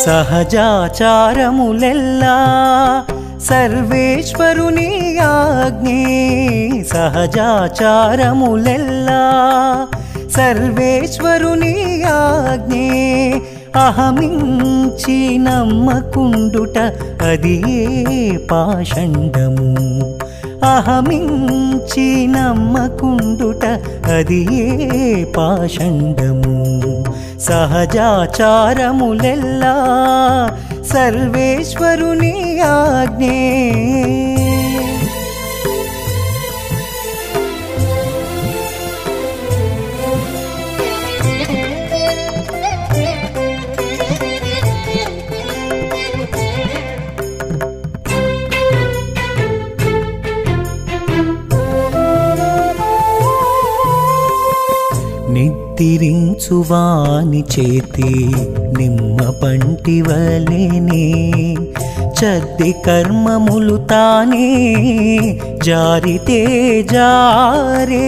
సహజాచారములెల్లా సర్వేశ్వరుని ఆజ్ఞే సహజాచారములెల్లా సర్వేశ్వరుని ఆజ్ఞే అహమించి నమ్మకుండుట అది పాషండము అహమించి నమ్మకుండుట అది పాషండము సహజాచారములెల్లా సర్వేశ్వరుని ఆజ్ఞే నిద్రించువాని చేతి నిమ్మ పంటి వలెనే చద్ది కర్మములు తానే జారితే జారే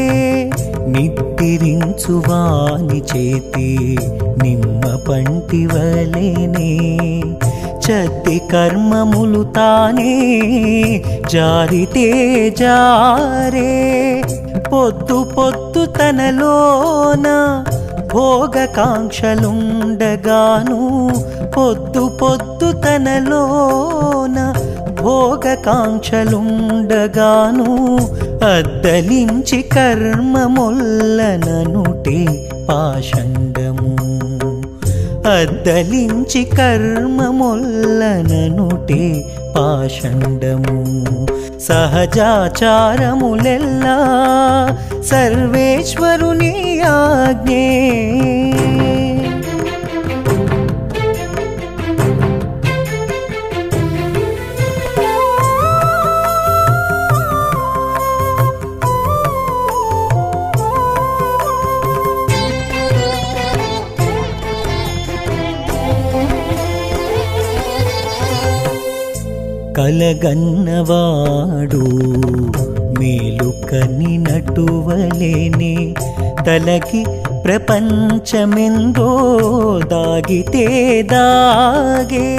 నిద్రించువాని చేతి నిమ్మ పంటి వలెనే చద్ది కర్మములు తానే జారితే జారే పొద్దు పొద్దు తనలోన భోగకాంక్షలుండగాను పొద్దు పొద్దు తనలోన భోగకాంక్షలుండగాను అద్దలించి కర్మముల్లననుటే పాషండము అద్దలించి కర్మముల్లననుటే పాషండము సహజాచారములెల్లా సర్వేశ్వరుని ఆజ్ఞే కలగన్నవాడు మేలు కనినటువలేనే తలకి ప్రపంచమెందో దాగితే దాగే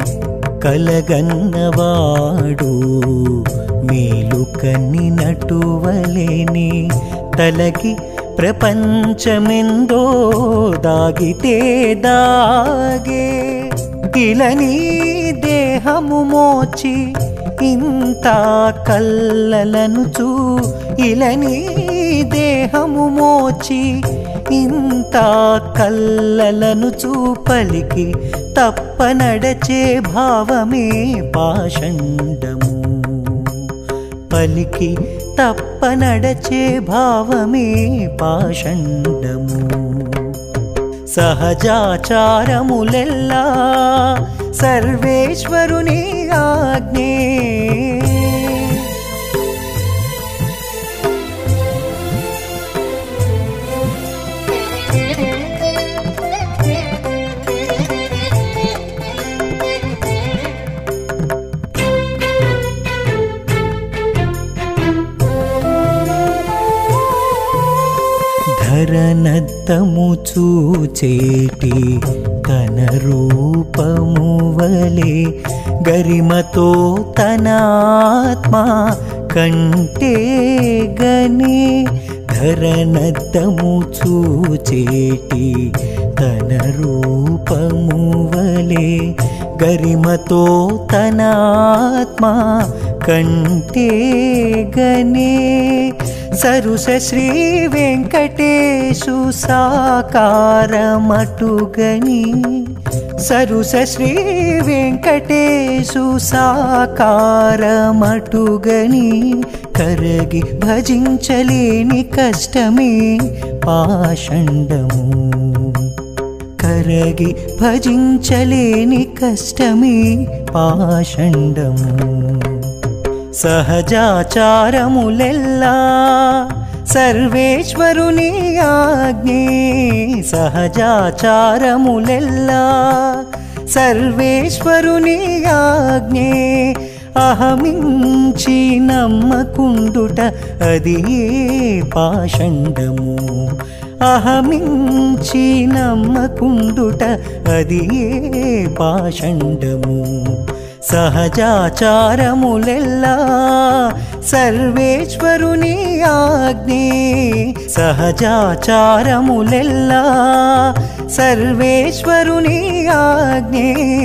కలగన్నవాడు మేలు కనినటువలేనే తలకి ప్రపంచమెందో దాగితే దాగే ఇలని దేహము మోచి ఇంత కల్లలనుచు ఇలని దేహము మోచి ఇంత కల్లలనుచు పలికి తప్పనడచే భావమే పాషండము పలికి తప్పనడచే భావమే పాషండము సహజాచారములెల్లా సర్వేశ్వరుని ఆజ్ఞే ధరనద్దము చూచేటి తన రూపము వలె గరిమతో తన ఆత్మ కంటే గనే ధరనద్దము చూచేటి తన రూపము వలె గరిమతో తన ఆత్మ కంటే గనే సరుస శ్రీ వెంకటేశు సాకారమటుగని సరుస శ్రీ వెంకటేశు సాకారమటుగని కరగి భజించలేని కష్టమే పాషండము కరగి భజించలేని కష్టమే పాషండము సహజాచారములెల్లా సర్వేశ్వరుని ఆజ్ఞే సహజాచారములెల్లా సర్వేశ్వరుని ఆజ్ఞే అహమించి నమ్మకుండుట అది పాషండము అహమించి నమ్మకుండుట అది ఏ పాషండము సహజాచారములెల్లా సర్వేశ్వరుని ఆజ్ఞే సహజాచారములెల్లా సర్వేశ్వరుని ఆజ్ఞే